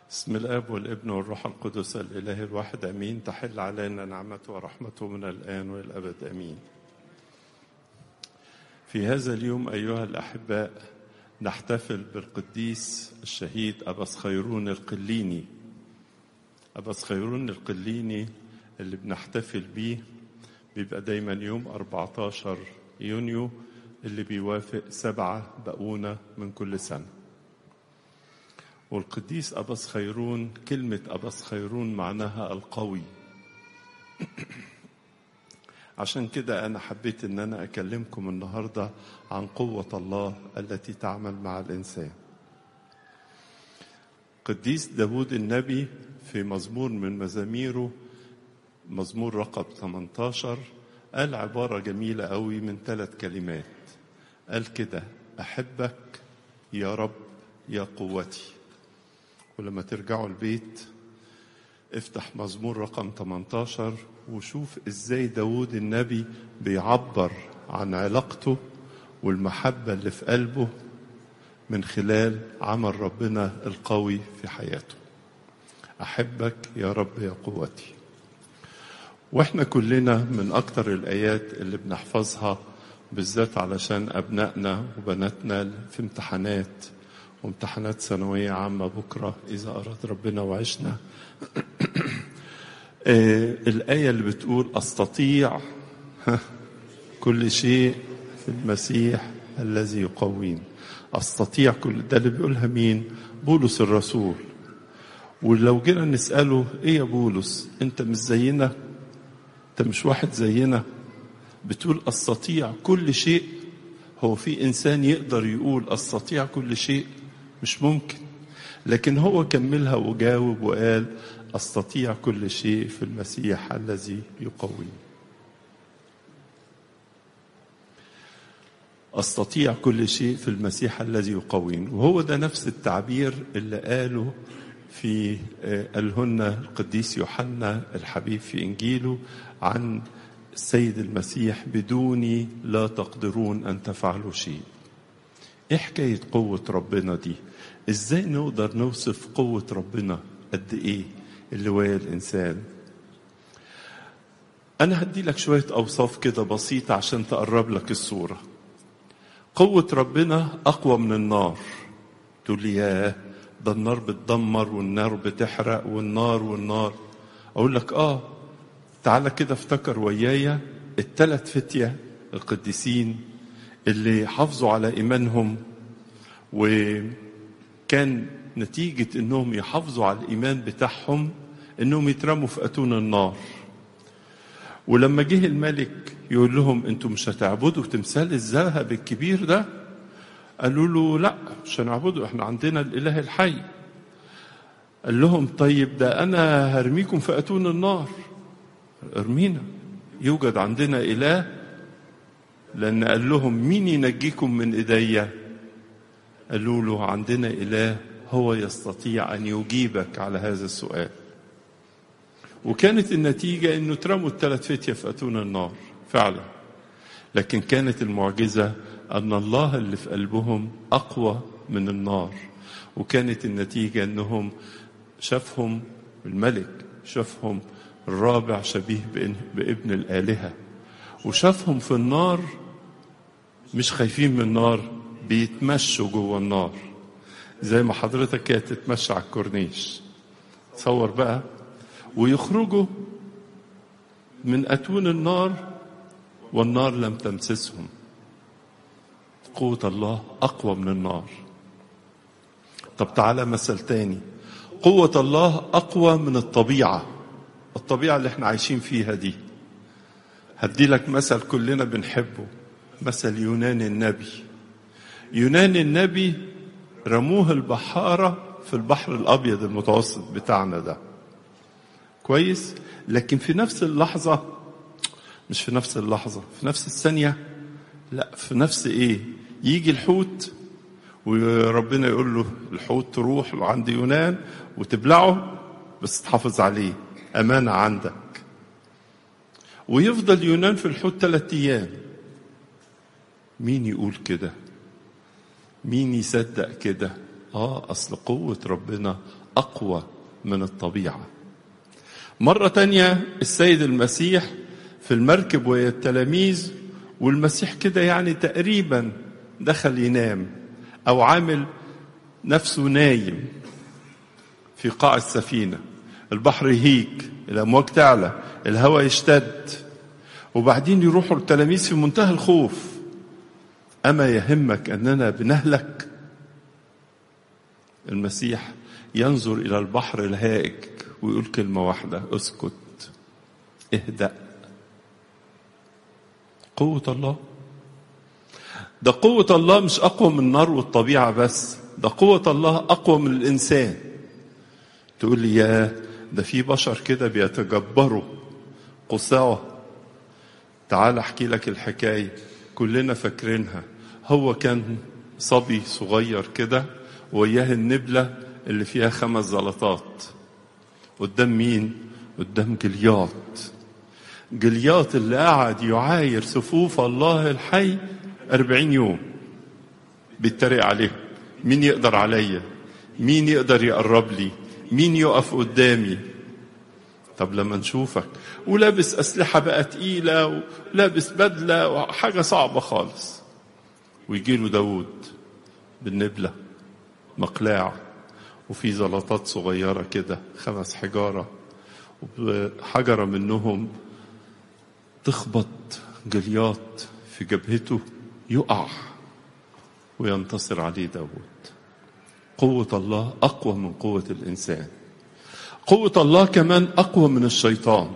بسم الاب والابن والروح القدس الاله الواحد امين تحل علينا نعمته ورحمته من الان والى الابد امين في هذا اليوم ايها الاحباء نحتفل بالقديس الشهيد اباس خيرون القليني اباس خيرون القليني اللي بنحتفل بيه بيبقى دايما يوم 14 يونيو اللي بيوافق سبعة بقونة من كل سنة والقديس أباس خيرون كلمة أباس خيرون معناها القوي عشان كده أنا حبيت أن أنا أكلمكم النهاردة عن قوة الله التي تعمل مع الإنسان قديس داود النبي في مزمور من مزاميره مزمور رقم 18 قال عبارة جميلة قوي من ثلاث كلمات قال كده أحبك يا رب يا قوتي ولما ترجعوا البيت افتح مزمور رقم 18 وشوف ازاي داود النبي بيعبر عن علاقته والمحبة اللي في قلبه من خلال عمل ربنا القوي في حياته أحبك يا رب يا قوتي واحنا كلنا من أكتر الآيات اللي بنحفظها بالذات علشان أبنائنا وبناتنا في امتحانات وامتحانات ثانوية عامة بكرة إذا أراد ربنا وعشنا الآية اللي بتقول أستطيع كل شيء في المسيح الذي يقوين أستطيع كل ده اللي بيقولها مين بولس الرسول ولو جينا نسأله إيه يا بولس أنت مش زينا أنت مش واحد زينا بتقول أستطيع كل شيء هو في إنسان يقدر يقول أستطيع كل شيء مش ممكن لكن هو كملها وجاوب وقال استطيع كل شيء في المسيح الذي يقويني استطيع كل شيء في المسيح الذي يقويني وهو ده نفس التعبير اللي قاله في قالهن القديس يوحنا الحبيب في انجيله عن السيد المسيح بدوني لا تقدرون ان تفعلوا شيء ايه حكايه قوه ربنا دي ازاي نقدر نوصف قوة ربنا قد ايه اللي ويا الانسان انا هدي لك شوية اوصاف كده بسيطة عشان تقرب لك الصورة قوة ربنا اقوى من النار تقول لي ياه ده النار بتدمر والنار بتحرق والنار والنار اقول لك اه تعالى كده افتكر ويايا التلات فتية القديسين اللي حافظوا على ايمانهم و كان نتيجة انهم يحافظوا على الايمان بتاعهم انهم يترموا في اتون النار ولما جه الملك يقول لهم انتم مش هتعبدوا تمثال الذهب الكبير ده قالوا له لا مش هنعبده احنا عندنا الاله الحي قال لهم طيب ده انا هرميكم في اتون النار ارمينا يوجد عندنا اله لان قال لهم مين ينجيكم من ايديا قالوا له عندنا إله هو يستطيع أن يجيبك على هذا السؤال وكانت النتيجة أنه ترموا الثلاث فتية في أتون النار فعلا لكن كانت المعجزة أن الله اللي في قلبهم أقوى من النار وكانت النتيجة أنهم شافهم الملك شافهم الرابع شبيه بابن الآلهة وشافهم في النار مش خايفين من النار بيتمشوا جوه النار زي ما حضرتك كده تتمشى على الكورنيش تصور بقى ويخرجوا من أتون النار والنار لم تمسسهم قوة الله أقوى من النار طب تعالى مثل تاني قوة الله أقوى من الطبيعة الطبيعة اللي احنا عايشين فيها دي هدي لك مثل كلنا بنحبه مثل يونان النبي يونان النبي رموه البحارة في البحر الأبيض المتوسط بتاعنا ده كويس لكن في نفس اللحظة مش في نفس اللحظة في نفس الثانية لا في نفس ايه يجي الحوت وربنا يقول له الحوت تروح عند يونان وتبلعه بس تحافظ عليه أمانة عندك ويفضل يونان في الحوت ثلاثة أيام مين يقول كده مين يصدق كده اه اصل قوة ربنا أقوى من الطبيعة مرة تانية السيد المسيح في المركب ويا التلاميذ والمسيح كده يعني تقريبا دخل ينام أو عامل نفسه نايم في قاع السفينة البحر يهيج الأمواج تعلى الهواء يشتد وبعدين يروحوا التلاميذ في منتهى الخوف أما يهمك أننا بنهلك المسيح ينظر إلى البحر الهائج ويقول كلمة واحدة اسكت اهدأ قوة الله ده قوة الله مش أقوى من النار والطبيعة بس ده قوة الله أقوى من الإنسان تقول لي يا ده في بشر كده بيتجبروا قساوة تعال احكي لك الحكاية كلنا فاكرينها هو كان صبي صغير كده وياه النبلة اللي فيها خمس زلطات قدام مين؟ قدام جلياط جلياط اللي قعد يعاير صفوف الله الحي أربعين يوم بيتريق عليه مين يقدر عليا مين يقدر يقرب لي مين يقف قدامي طب لما نشوفك ولابس أسلحة بقى تقيلة ولابس بدلة وحاجة صعبة خالص ويجي له داود بالنبلة مقلاع وفي زلطات صغيرة كده خمس حجارة وحجرة منهم تخبط جلياط في جبهته يقع وينتصر عليه داود قوة الله أقوى من قوة الإنسان قوة الله كمان أقوى من الشيطان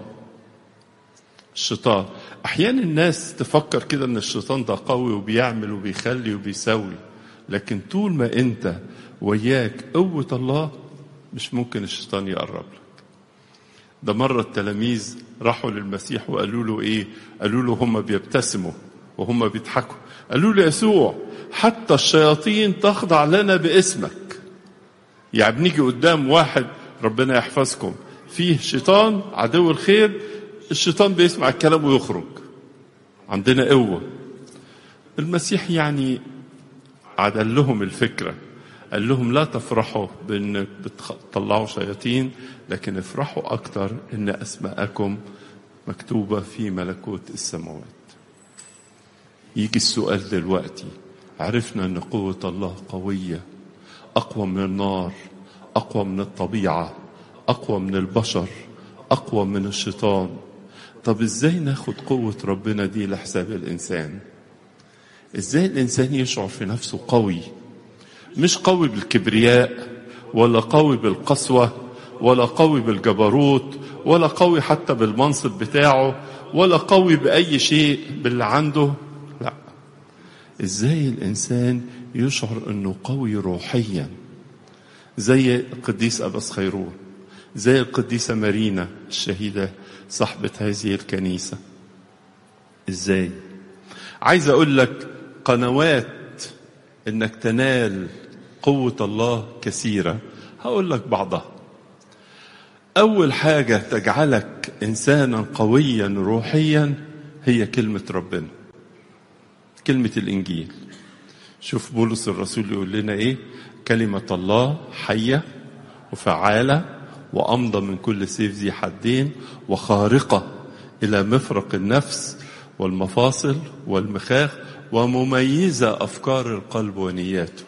الشيطان أحيانا الناس تفكر كده أن الشيطان ده قوي وبيعمل وبيخلي وبيسوي لكن طول ما أنت وياك قوة الله مش ممكن الشيطان يقرب لك ده مرة التلاميذ راحوا للمسيح وقالوا له إيه قالوا له هم بيبتسموا وهم بيضحكوا قالوا له يسوع حتى الشياطين تخضع لنا باسمك يعني بنيجي قدام واحد ربنا يحفظكم فيه شيطان عدو الخير الشيطان بيسمع الكلام ويخرج عندنا قوة المسيح يعني عدل لهم الفكرة قال لهم لا تفرحوا بأن بتطلعوا شياطين لكن افرحوا أكتر أن أسماءكم مكتوبة في ملكوت السماوات يجي السؤال دلوقتي عرفنا أن قوة الله قوية أقوى من النار أقوى من الطبيعة أقوى من البشر أقوى من الشيطان طب إزاي ناخد قوة ربنا دي لحساب الإنسان إزاي الإنسان يشعر في نفسه قوي مش قوي بالكبرياء ولا قوي بالقسوة ولا قوي بالجبروت ولا قوي حتى بالمنصب بتاعه ولا قوي بأي شيء باللي عنده لا إزاي الإنسان يشعر أنه قوي روحيا زي القديس أباس خيرون زي القديسة مارينا الشهيدة صاحبة هذه الكنيسة ازاي عايز اقول لك قنوات انك تنال قوة الله كثيرة هقول لك بعضها اول حاجة تجعلك انسانا قويا روحيا هي كلمة ربنا كلمة الانجيل شوف بولس الرسول يقول لنا ايه كلمة الله حية وفعالة وأمضى من كل سيف ذي حدين وخارقة إلى مفرق النفس والمفاصل والمخاخ ومميزة أفكار القلب ونياته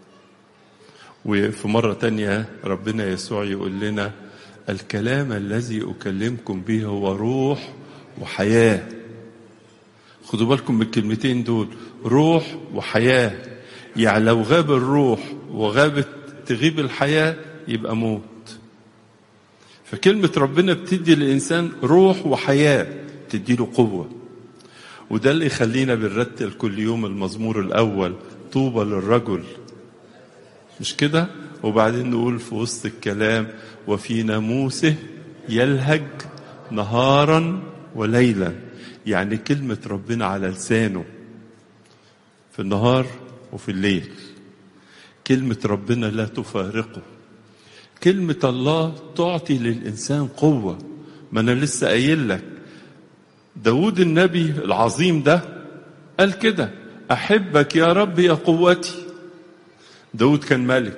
وفي مرة تانية ربنا يسوع يقول لنا الكلام الذي أكلمكم به هو روح وحياة خدوا بالكم من الكلمتين دول روح وحياة يعني لو غاب الروح وغابت تغيب الحياة يبقى موت فكلمة ربنا بتدي للإنسان روح وحياة تدي له قوة وده اللي يخلينا بنرتل كل يوم المزمور الأول طوبى للرجل مش كده وبعدين نقول في وسط الكلام وفي ناموسه يلهج نهارا وليلا يعني كلمة ربنا على لسانه في النهار وفي الليل كلمة ربنا لا تفارقه كلمة الله تعطي للإنسان قوة ما أنا لسه قايل لك داود النبي العظيم ده قال كده أحبك يا رب يا قوتي داود كان ملك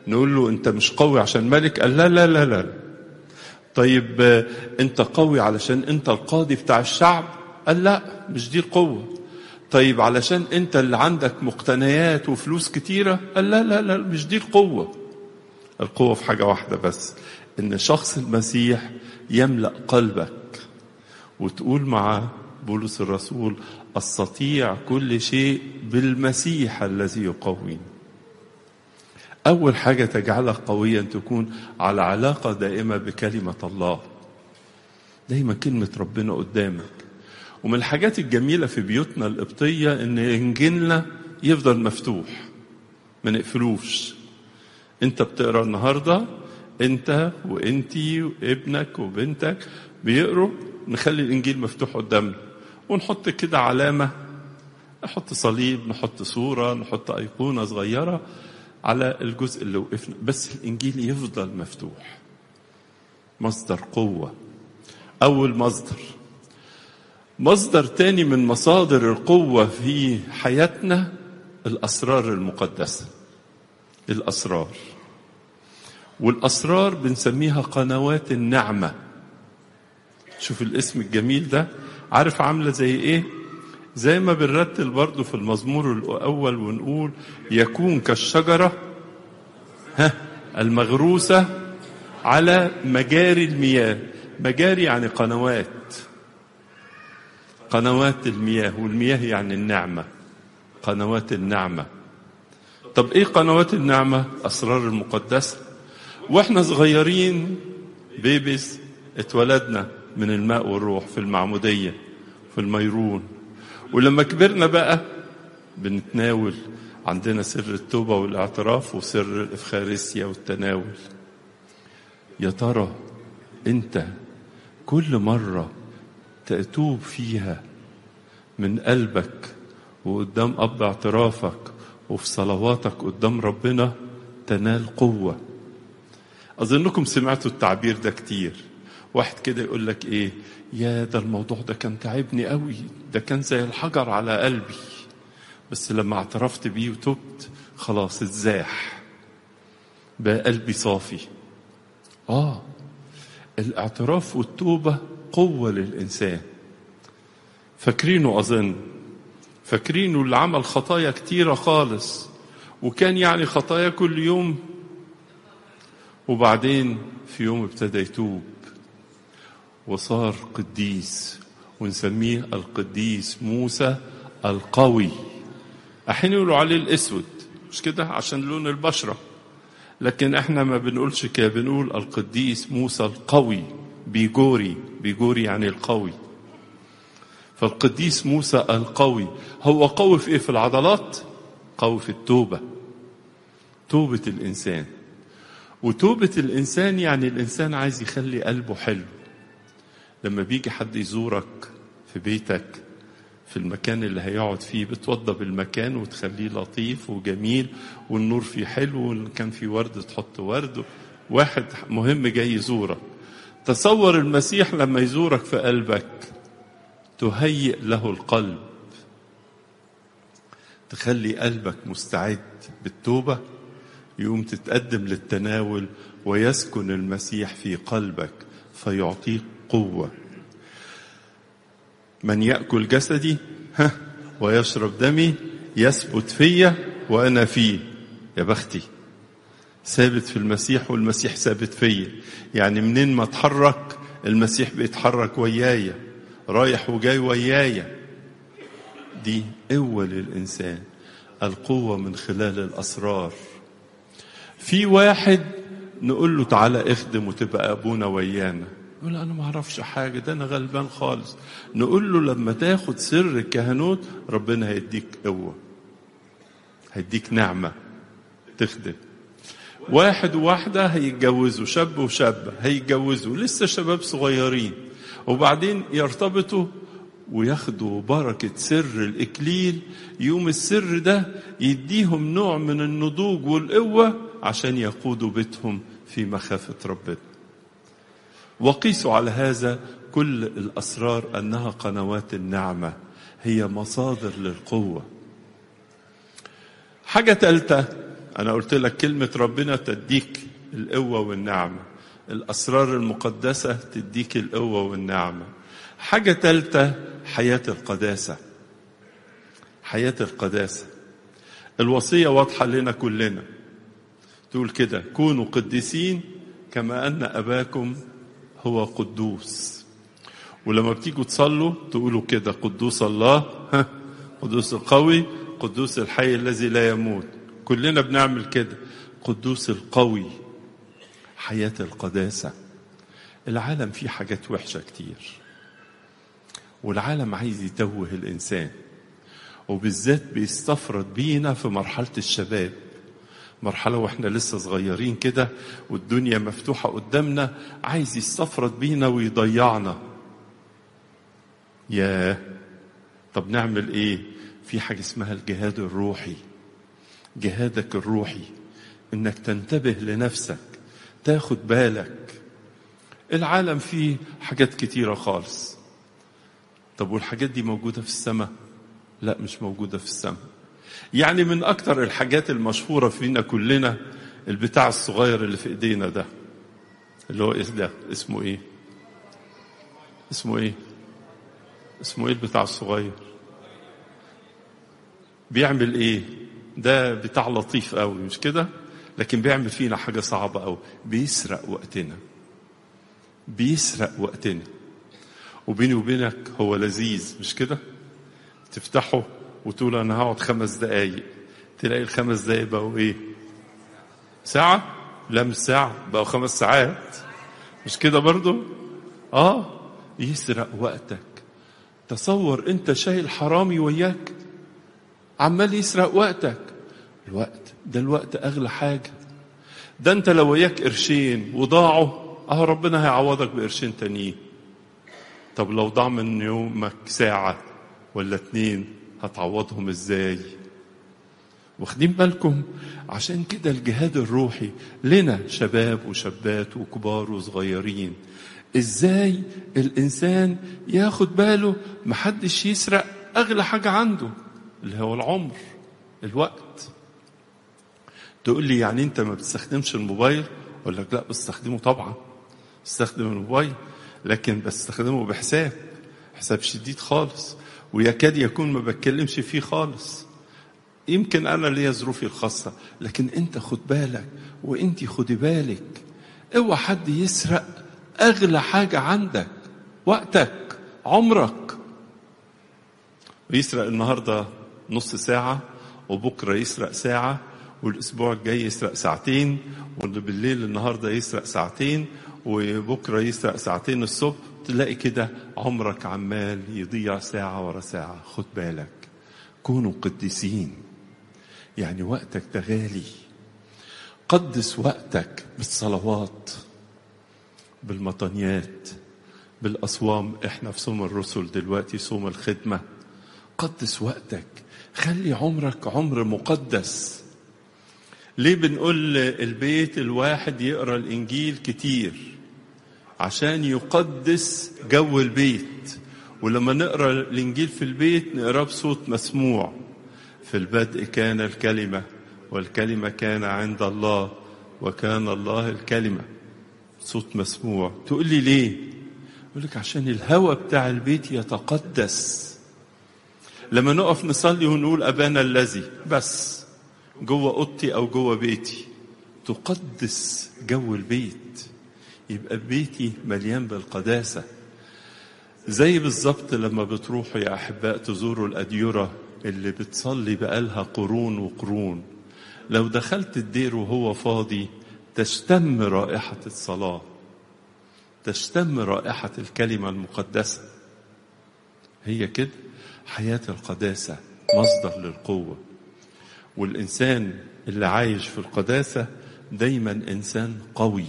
نقول له انت مش قوي عشان ملك قال لا لا لا لا طيب انت قوي علشان انت القاضي بتاع الشعب قال لا مش دي القوة طيب علشان انت اللي عندك مقتنيات وفلوس كتيرة قال لا لا لا مش دي القوة القوة في حاجة واحدة بس ان شخص المسيح يملأ قلبك وتقول مع بولس الرسول استطيع كل شيء بالمسيح الذي يقويني أول حاجة تجعلك قويا تكون على علاقة دائمة بكلمة الله دايما كلمة ربنا قدامك ومن الحاجات الجميلة في بيوتنا القبطية إن إنجيلنا يفضل مفتوح ما نقفلوش أنت بتقرا النهاردة أنت وأنتي وابنك وبنتك بيقروا نخلي الإنجيل مفتوح قدامنا ونحط كده علامة نحط صليب نحط صورة نحط أيقونة صغيرة على الجزء اللي وقفنا بس الإنجيل يفضل مفتوح مصدر قوة أول مصدر مصدر تاني من مصادر القوة في حياتنا الأسرار المقدسة الأسرار والأسرار بنسميها قنوات النعمة شوف الاسم الجميل ده عارف عاملة زي إيه زي ما بنرتل برضو في المزمور الأول ونقول يكون كالشجرة ها المغروسة على مجاري المياه مجاري يعني قنوات قنوات المياه والمياه يعني النعمة قنوات النعمة طب ايه قنوات النعمة أسرار المقدسة واحنا صغيرين بيبيز اتولدنا من الماء والروح في المعمودية في الميرون ولما كبرنا بقى بنتناول عندنا سر التوبة والاعتراف وسر الإفخارسيا والتناول يا ترى أنت كل مرة تتوب فيها من قلبك وقدام أب اعترافك وفي صلواتك قدام ربنا تنال قوة أظنكم سمعتوا التعبير ده كتير واحد كده يقول لك ايه يا ده الموضوع ده كان تعبني قوي ده كان زي الحجر على قلبي بس لما اعترفت بيه وتبت خلاص اتزاح بقى قلبي صافي اه الاعتراف والتوبة قوة للإنسان فاكرينه أظن فاكرينه اللي عمل خطايا كتيرة خالص وكان يعني خطايا كل يوم وبعدين في يوم ابتدى يتوب وصار قديس ونسميه القديس موسى القوي احيانا يقولوا عليه الاسود مش كده عشان لون البشره لكن احنا ما بنقولش كده بنقول القديس موسى القوي بيجوري بيجوري يعني القوي فالقديس موسى القوي هو قوي في ايه في العضلات قوي في التوبه توبه الانسان وتوبه الانسان يعني الانسان عايز يخلي قلبه حلو لما بيجي حد يزورك في بيتك في المكان اللي هيقعد فيه بتوضب المكان وتخليه لطيف وجميل والنور فيه حلو وان كان فيه ورد تحط ورد واحد مهم جاي يزورك تصور المسيح لما يزورك في قلبك تهيئ له القلب تخلي قلبك مستعد بالتوبة يقوم تتقدم للتناول ويسكن المسيح في قلبك فيعطيك قوة من يأكل جسدي ها ويشرب دمي يثبت فيا وأنا فيه يا بختي ثابت في المسيح والمسيح ثابت فيا يعني منين ما اتحرك المسيح بيتحرك ويايا رايح وجاي ويايا دي قوة للإنسان القوة من خلال الأسرار في واحد نقول له تعالى اخدم وتبقى أبونا ويانا يقول انا ما اعرفش حاجه ده انا غلبان خالص نقول له لما تاخد سر الكهنوت ربنا هيديك قوه هيديك نعمه تخدم واحد وواحدة هيتجوزوا شاب وشابة هيتجوزوا لسه شباب صغيرين وبعدين يرتبطوا وياخدوا بركة سر الإكليل يوم السر ده يديهم نوع من النضوج والقوة عشان يقودوا بيتهم في مخافة ربنا وقيسوا على هذا كل الاسرار انها قنوات النعمه هي مصادر للقوه حاجه ثالثه أنا قلت لك كلمة ربنا تديك القوة والنعمة الأسرار المقدسة تديك القوة والنعمة حاجة ثالثة حياة القداسة حياة القداسة الوصية واضحة لنا كلنا تقول كده كونوا قديسين كما أن أباكم هو قدوس ولما بتيجوا تصلوا تقولوا كده قدوس الله ها قدوس القوي قدوس الحي الذي لا يموت كلنا بنعمل كده قدوس القوي حياة القداسة العالم فيه حاجات وحشة كتير والعالم عايز يتوه الإنسان وبالذات بيستفرد بينا في مرحلة الشباب مرحلة واحنا لسه صغيرين كده والدنيا مفتوحة قدامنا عايز يستفرد بينا ويضيعنا ياه طب نعمل ايه في حاجة اسمها الجهاد الروحي جهادك الروحي انك تنتبه لنفسك تاخد بالك العالم فيه حاجات كتيرة خالص طب والحاجات دي موجودة في السماء لا مش موجودة في السماء يعني من أكتر الحاجات المشهورة فينا كلنا البتاع الصغير اللي في إيدينا ده اللي هو إيه ده اسمه إيه اسمه إيه اسمه إيه البتاع الصغير بيعمل إيه ده بتاع لطيف قوي مش كده لكن بيعمل فينا حاجة صعبة قوي بيسرق وقتنا بيسرق وقتنا وبيني وبينك هو لذيذ مش كده تفتحه وتقول انا هقعد خمس دقايق تلاقي الخمس دقايق بقوا ايه ساعة لا مش ساعة بقوا خمس ساعات مش كده برضو اه يسرق وقتك تصور انت شايل حرامي وياك عمال يسرق وقتك الوقت ده الوقت اغلى حاجة ده انت لو وياك قرشين وضاعوا اه ربنا هيعوضك بقرشين تانيين طب لو ضاع من يومك ساعة ولا اتنين هتعوضهم ازاي واخدين بالكم عشان كده الجهاد الروحي لنا شباب وشابات وكبار وصغيرين ازاي الانسان ياخد باله محدش يسرق اغلى حاجة عنده اللي هو العمر الوقت تقول لي يعني انت ما بتستخدمش الموبايل اقول لك لا بستخدمه طبعا بستخدم الموبايل لكن بستخدمه بحساب حساب شديد خالص ويكاد يكون ما بتكلمش فيه خالص يمكن انا ليا ظروفي الخاصه لكن انت خد بالك وانت خدي بالك اوعى حد يسرق اغلى حاجه عندك وقتك عمرك ويسرق النهارده نص ساعه وبكره يسرق ساعه والاسبوع الجاي يسرق ساعتين واللي بالليل النهارده يسرق ساعتين وبكره يسرق ساعتين الصبح تلاقي كده عمرك عمال يضيع ساعة ورا ساعة خد بالك كونوا قديسين يعني وقتك ده غالي قدس وقتك بالصلوات بالمطنيات بالأصوام احنا في صوم الرسل دلوقتي صوم الخدمة قدس وقتك خلي عمرك عمر مقدس ليه بنقول البيت الواحد يقرا الانجيل كتير عشان يقدس جو البيت ولما نقرا الانجيل في البيت نقراه بصوت مسموع في البدء كان الكلمه والكلمه كان عند الله وكان الله الكلمه صوت مسموع تقول لي ليه يقول لك عشان الهوى بتاع البيت يتقدس لما نقف نصلي ونقول ابانا الذي بس جوه اوضتي او جوه بيتي تقدس جو البيت يبقى بيتي مليان بالقداسه زي بالظبط لما بتروحوا يا احباء تزوروا الاديره اللي بتصلي بقالها قرون وقرون لو دخلت الدير وهو فاضي تشتم رائحه الصلاه تشتم رائحه الكلمه المقدسه هي كده حياه القداسه مصدر للقوه والإنسان اللي عايش في القداسة دايما إنسان قوي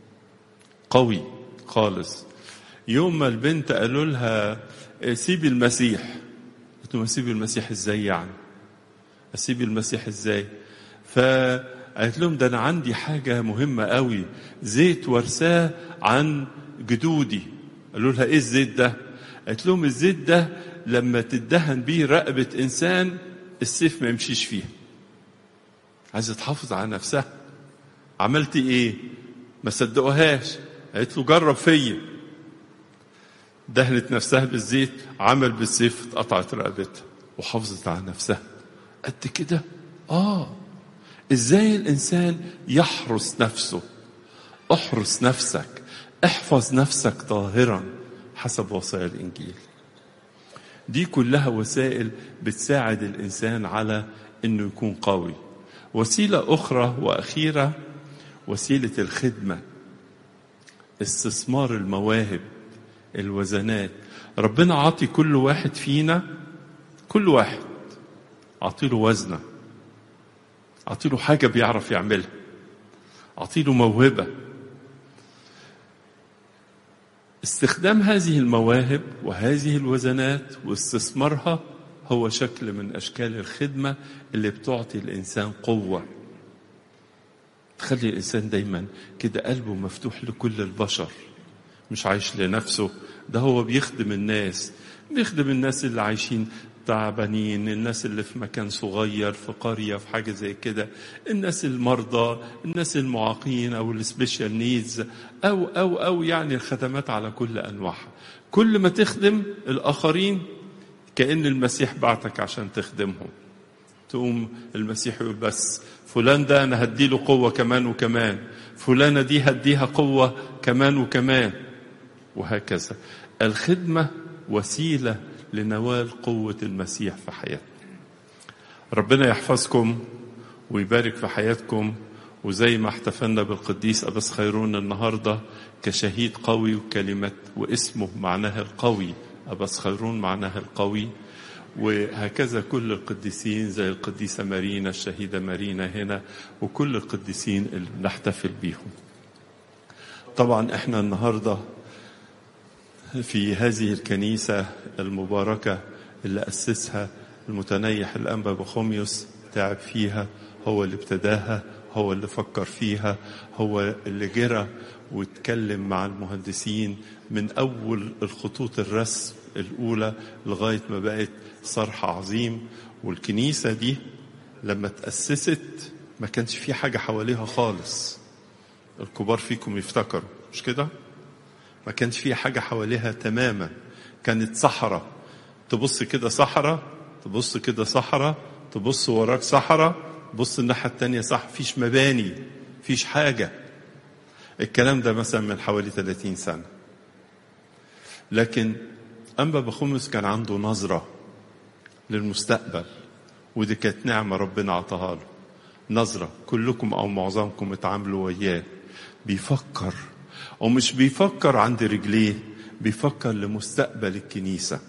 قوي خالص يوم ما البنت قالوا لها سيبي المسيح قلت له سيبي المسيح ازاي يعني اسيب المسيح ازاي فقالت لهم ده انا عندي حاجه مهمه قوي زيت ورثاه عن جدودي قالوا لها ايه الزيت ده قالت لهم الزيت ده لما تدهن بيه رقبه انسان السيف ما يمشيش فيها عايزة تحافظ على نفسها عملت ايه ما صدقوهاش قالت له جرب فيا دهنت نفسها بالزيت عمل بالسيف اتقطعت رقبتها وحافظت على نفسها قد كده اه ازاي الانسان يحرس نفسه احرس نفسك احفظ نفسك طاهرا حسب وصايا الانجيل دي كلها وسائل بتساعد الانسان على انه يكون قوي وسيله اخرى واخيره وسيله الخدمه استثمار المواهب الوزنات ربنا عاطي كل واحد فينا كل واحد عطيله وزنه عطيله حاجه بيعرف يعملها عطيله موهبه استخدام هذه المواهب وهذه الوزنات واستثمارها هو شكل من اشكال الخدمه اللي بتعطي الانسان قوه تخلي الانسان دايما كده قلبه مفتوح لكل البشر مش عايش لنفسه ده هو بيخدم الناس بيخدم الناس اللي عايشين تعبانين الناس اللي في مكان صغير في قرية في حاجة زي كده الناس المرضى الناس المعاقين أو السبيشال نيدز أو أو أو يعني الخدمات على كل أنواعها كل ما تخدم الآخرين كأن المسيح بعتك عشان تخدمهم تقوم المسيح يقول بس فلان ده أنا هديله قوة كمان وكمان فلانة دي هديها قوة كمان وكمان وهكذا الخدمة وسيلة لنوال قوة المسيح في حياتنا ربنا يحفظكم ويبارك في حياتكم وزي ما احتفلنا بالقديس أبس خيرون النهاردة كشهيد قوي وكلمة واسمه معناها القوي أبس خيرون معناها القوي وهكذا كل القديسين زي القديسة مارينا الشهيدة مارينا هنا وكل القديسين اللي بنحتفل بيهم طبعا احنا النهارده في هذه الكنيسة المباركة اللي أسسها المتنيح الأنبا بخوميوس تعب فيها هو اللي ابتداها هو اللي فكر فيها هو اللي جرى واتكلم مع المهندسين من أول الخطوط الرسم الأولى لغاية ما بقت صرح عظيم والكنيسة دي لما تأسست ما كانش في حاجة حواليها خالص الكبار فيكم يفتكروا مش كده؟ ما كانش في حاجة حواليها تماما كانت صحراء تبص كده صحراء تبص كده صحراء تبص وراك صحراء بص الناحية التانية صح فيش مباني فيش حاجة الكلام ده مثلا من حوالي 30 سنة لكن أنبا بخمس كان عنده نظرة للمستقبل ودي كانت نعمة ربنا عطاها له نظرة كلكم أو معظمكم اتعاملوا وياه بيفكر ومش بيفكر عند رجليه بيفكر لمستقبل الكنيسة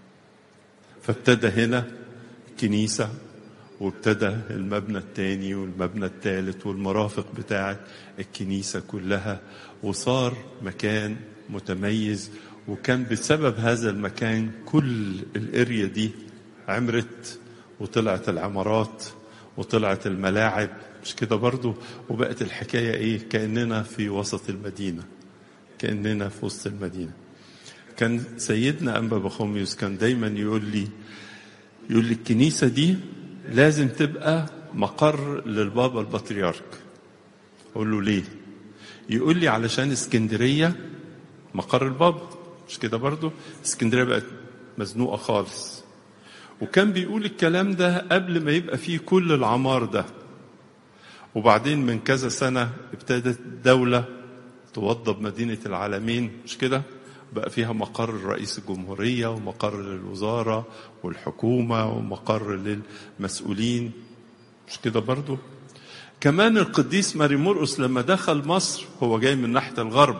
فابتدى هنا كنيسة وابتدى المبنى الثاني والمبنى الثالث والمرافق بتاعت الكنيسة كلها وصار مكان متميز وكان بسبب هذا المكان كل الاريا دي عمرت وطلعت العمارات وطلعت الملاعب مش كده برضو وبقت الحكاية ايه كأننا في وسط المدينة كأننا في وسط المدينة كان سيدنا أنبا بخوميوس كان دايما يقول لي يقول لي الكنيسة دي لازم تبقى مقر للبابا البطريرك أقول له ليه يقول لي علشان اسكندرية مقر البابا مش كده برضو اسكندرية بقت مزنوقة خالص وكان بيقول الكلام ده قبل ما يبقى فيه كل العمار ده وبعدين من كذا سنة ابتدت دولة توضب مدينة العالمين مش كده بقى فيها مقر رئيس الجمهورية ومقر للوزارة والحكومة ومقر للمسؤولين مش كده برضو كمان القديس ماري مرقس لما دخل مصر هو جاي من ناحية الغرب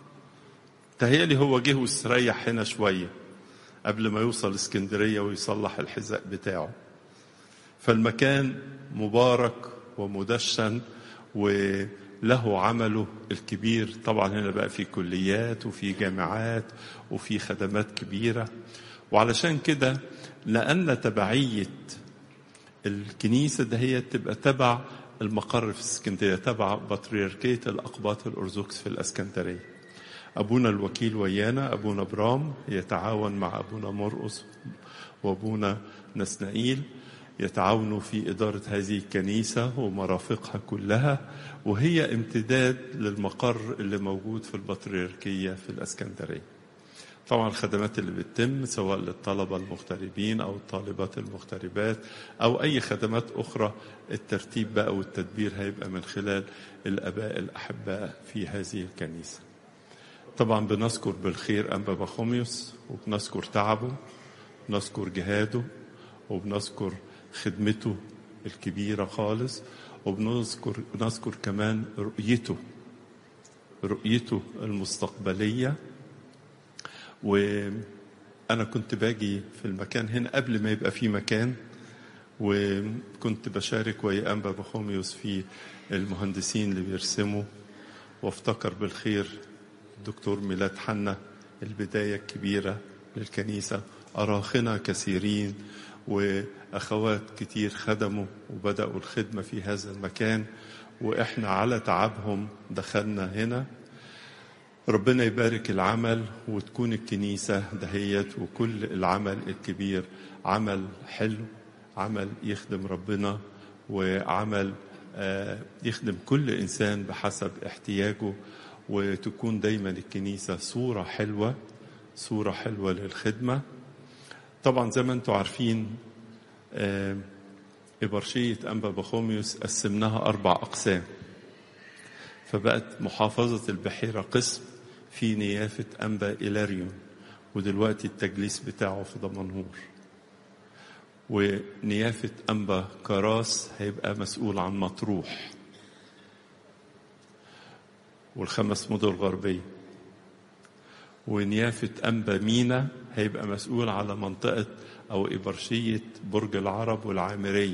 تهيألي هو جه واستريح هنا شوية قبل ما يوصل اسكندرية ويصلح الحذاء بتاعه فالمكان مبارك ومدشن وله عمله الكبير طبعا هنا بقى في كليات وفي جامعات وفي خدمات كبيرة وعلشان كده لأن تبعية الكنيسة ده هي تبقى تبع المقر في اسكندرية تبع بطريركية الأقباط الأرثوذكس في الأسكندرية أبونا الوكيل ويانا أبونا برام يتعاون مع أبونا مرقس وأبونا نسنائيل يتعاونوا في إدارة هذه الكنيسة ومرافقها كلها وهي امتداد للمقر اللي موجود في البطريركية في الأسكندرية طبعا الخدمات اللي بتتم سواء للطلبة المغتربين أو الطالبات المغتربات أو أي خدمات أخرى الترتيب بقى والتدبير هيبقى من خلال الآباء الأحباء في هذه الكنيسة طبعا بنذكر بالخير أنبا بخوميوس وبنذكر تعبه بنذكر جهاده وبنذكر خدمته الكبيرة خالص وبنذكر نذكر كمان رؤيته رؤيته المستقبلية وأنا كنت باجي في المكان هنا قبل ما يبقى في مكان وكنت بشارك ويا أنبا بخوميوس في المهندسين اللي بيرسموا وافتكر بالخير الدكتور ميلاد حنا البداية الكبيرة للكنيسة أراخنة كثيرين وأخوات كتير خدموا وبدأوا الخدمة في هذا المكان وإحنا على تعبهم دخلنا هنا ربنا يبارك العمل وتكون الكنيسة دهيت وكل العمل الكبير عمل حلو عمل يخدم ربنا وعمل يخدم كل إنسان بحسب احتياجه وتكون دايما الكنيسة صورة حلوة صورة حلوة للخدمة طبعا زي ما انتم عارفين إبرشية أنبا بخوميوس قسمناها أربع أقسام فبقت محافظة البحيرة قسم في نيافة أنبا إلاريون ودلوقتي التجليس بتاعه في دمنهور ونيافة أنبا كراس هيبقى مسؤول عن مطروح والخمس مدن الغربية ونيافة أنبا مينا هيبقى مسؤول على منطقة أو إبرشية برج العرب والعامرية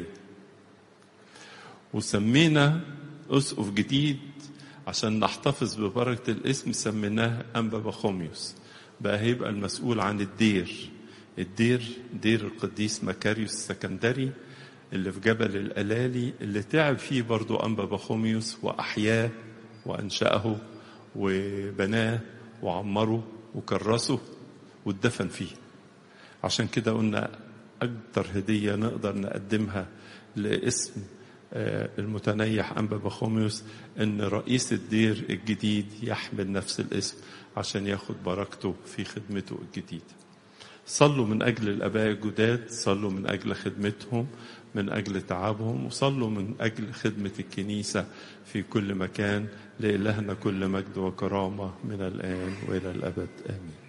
وسمينا أسقف جديد عشان نحتفظ ببركة الاسم سميناه أنبا بخوميوس بقى هيبقى المسؤول عن الدير الدير دير القديس مكاريوس السكندري اللي في جبل الألالي اللي تعب فيه برضو أنبا بخوميوس وأحياه وأنشأه وبناه وعمره وكرسه واتدفن فيه عشان كده قلنا أكتر هدية نقدر نقدمها لاسم المتنيح أنبا بخوميوس إن رئيس الدير الجديد يحمل نفس الاسم عشان ياخد بركته في خدمته الجديدة صلوا من أجل الآباء الجداد صلوا من أجل خدمتهم من أجل تعبهم وصلوا من أجل خدمة الكنيسة في كل مكان لإلهنا كل مجد وكرامة من الآن وإلى الأبد آمين